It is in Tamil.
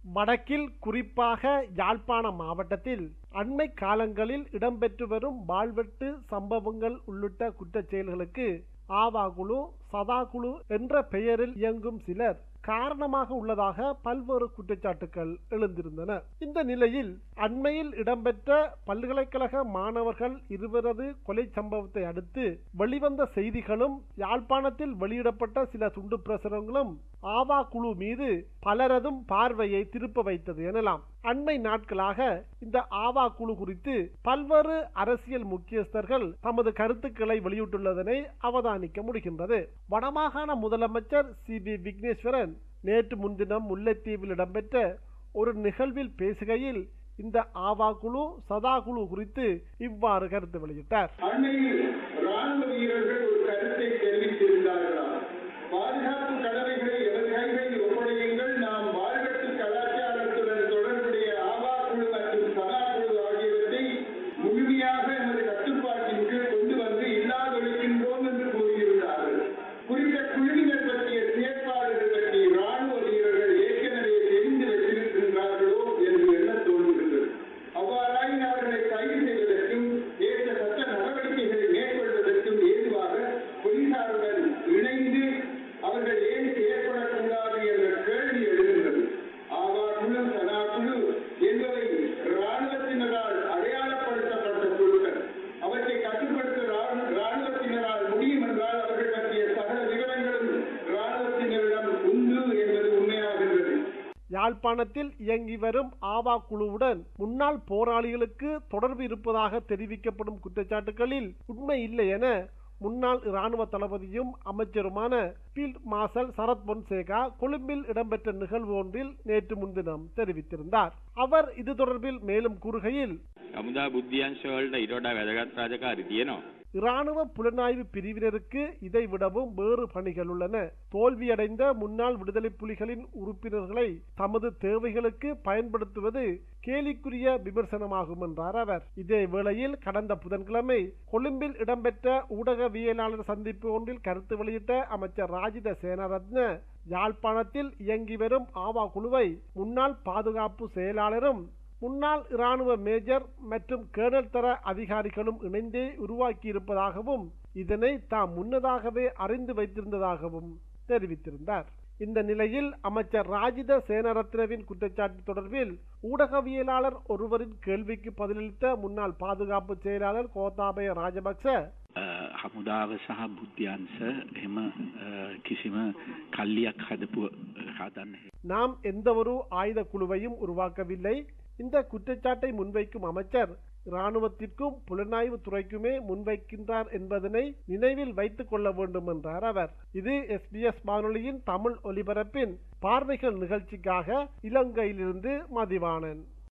வடக்கில் குறிப்பாக யாழ்ப்பாண மாவட்டத்தில் அண்மை காலங்களில் இடம்பெற்று வரும் வாழ்வெட்டு சம்பவங்கள் உள்ளிட்ட குற்றச் செயல்களுக்கு ஆவாகுழு சதாகுழு என்ற பெயரில் இயங்கும் சிலர் காரணமாக உள்ளதாக பல்வேறு குற்றச்சாட்டுகள் எழுந்திருந்தன இந்த நிலையில் அண்மையில் இடம்பெற்ற பல்கலைக்கழக மாணவர்கள் இருவரது கொலை சம்பவத்தை அடுத்து வெளிவந்த செய்திகளும் யாழ்ப்பாணத்தில் வெளியிடப்பட்ட சில துண்டு பிரசுரங்களும் ஆவா குழு மீது பலரதும் பார்வையை திருப்ப வைத்தது எனலாம் அண்மை நாட்களாக இந்த ஆவா குழு குறித்து பல்வேறு அரசியல் முக்கியஸ்தர்கள் தமது கருத்துக்களை வெளியிட்டுள்ளதனை அவதானிக்க முடிகின்றது வடமாகாண முதலமைச்சர் சி வி விக்னேஸ்வரன் நேற்று முன்தினம் முல்லைத்தீவில் இடம்பெற்ற ஒரு நிகழ்வில் பேசுகையில் இந்த ஆவா குழு சதா குழு குறித்து இவ்வாறு கருத்து வெளியிட்டார் அண்மையில் ராணுவ வீரர்கள் ஒரு கருத்தை தெரிவித்திருந்தார்களாம் பாதுகாப்பு கடமைகளை எவர் கைகளில் ஒப்படையுங்கள் நாம் வாழ்வெட்டு கலாச்சாரத்துடன் தொடர்புடைய ஆவா குழு மற்றும் சதா குழு ஆகியவற்றை முழுமையாக எமது கட்டுப்பாட்டின் கீழ் கொண்டு வந்து இல்லாதொழிக்கின்றோம் என்று கூறியிருந்தார்கள் குறித்த குழுவினர் பற்றிய செயற்பாடுகள் பற்றி ராணுவ வீரர்கள் ஏற்கனவே தெரிந்து வைத்திருக்கின்றார்களோ என்று எண்ண தோன்றுகிறது அவ்வாறாயின் அவர்களை கைது செய்வதற்கும் ஏற்ற சட்ட நடவடிக்கைகளை மேற்கொள்வதற்கும் ஏதுவாக போலீசாருடன் இணைந்து அவர்கள் ஏன் செயற்படக்கூடாது என்ற கேள்வி எழுகின்றது ஆவா குழு சதா குழு என்பவை ராணுவத்தினரால் அடையாளப்படுத்தப்பட்ட குழுக்கள் அவற்றை கட்டுப்படுத்த ராணு- ராணுவத்தினரால் முடியும் என்றால் அவர்கள் பற்றிய சகல விவரங்களும் ராணுவத்தினரிடம் உண்டு என்பது உண்மையாகின்றது யாழ்ப்பாணத்தில் இயங்கி வரும் ஆவா குழுவுடன் முன்னாள் போராளிகளுக்கு தொடர்பு இருப்பதாக தெரிவிக்கப்படும் குற்றச்சாட்டுகளில் உண்மை இல்லை என முன்னாள் இராணுவ தளபதியும் அமைச்சருமான ஃபீல்ட் மார்ஷல் சரத் பொன்சேகா கொழும்பில் இடம்பெற்ற நிகழ்வு ஒன்றில் நேற்று முன்தினம் தெரிவித்திருந்தார் அவர் இது தொடர்பில் மேலும் கூறுகையில் හමුදා බුද්ධියංශ වලට ඊට වඩා වැදගත් රාජකාරි තියෙනවා. இராணுவ புலனாய்வு பிரிவினருக்கு இதை விடவும் வேறு பணிகள் உள்ளன தோல்வியடைந்த முன்னாள் விடுதலை புலிகளின் உறுப்பினர்களை தமது தேவைகளுக்கு பயன்படுத்துவது கேலிக்குரிய விமர்சனமாகும் என்றார் அவர் இதே வேளையில் கடந்த புதன்கிழமை கொழும்பில் இடம்பெற்ற ஊடகவியலாளர் சந்திப்பு ஒன்றில் கருத்து வெளியிட்ட அமைச்சர் ராஜித சேனரத்ன யாழ்ப்பாணத்தில் இயங்கி வரும் ஆவா குழுவை முன்னாள் பாதுகாப்பு செயலாளரும் முன்னாள் இராணுவ மேஜர் மற்றும் கேர்னல் தர அதிகாரிகளும் இணைந்தே உருவாக்கியிருப்பதாகவும் இதனை தாம் முன்னதாகவே அறிந்து வைத்திருந்ததாகவும் தெரிவித்திருந்தார் இந்த நிலையில் அமைச்சர் ராஜித சேனரத்னவின் குற்றச்சாட்டு தொடர்பில் ஊடகவியலாளர் ஒருவரின் கேள்விக்கு பதிலளித்த முன்னாள் பாதுகாப்பு செயலாளர் கோத்தாபய ராஜபக்ச හමුදාව සහ බුද්ධ්‍යන්ස එම කිසිම කල්ලියක් හදපු හදන්න நாம் எந்தவொரு ஆயுத குழுவையும் உருவாக்கவில்லை இந்த குற்றச்சாட்டை முன்வைக்கும் அமைச்சர் இராணுவத்திற்கும் புலனாய்வு துறைக்குமே முன்வைக்கின்றார் என்பதனை நினைவில் வைத்துக் கொள்ள வேண்டும் என்றார் அவர் இது எஸ்பிஎஸ் வானொலியின் தமிழ் ஒலிபரப்பின் பார்வைகள் நிகழ்ச்சிக்காக இலங்கையிலிருந்து மதிவாணன்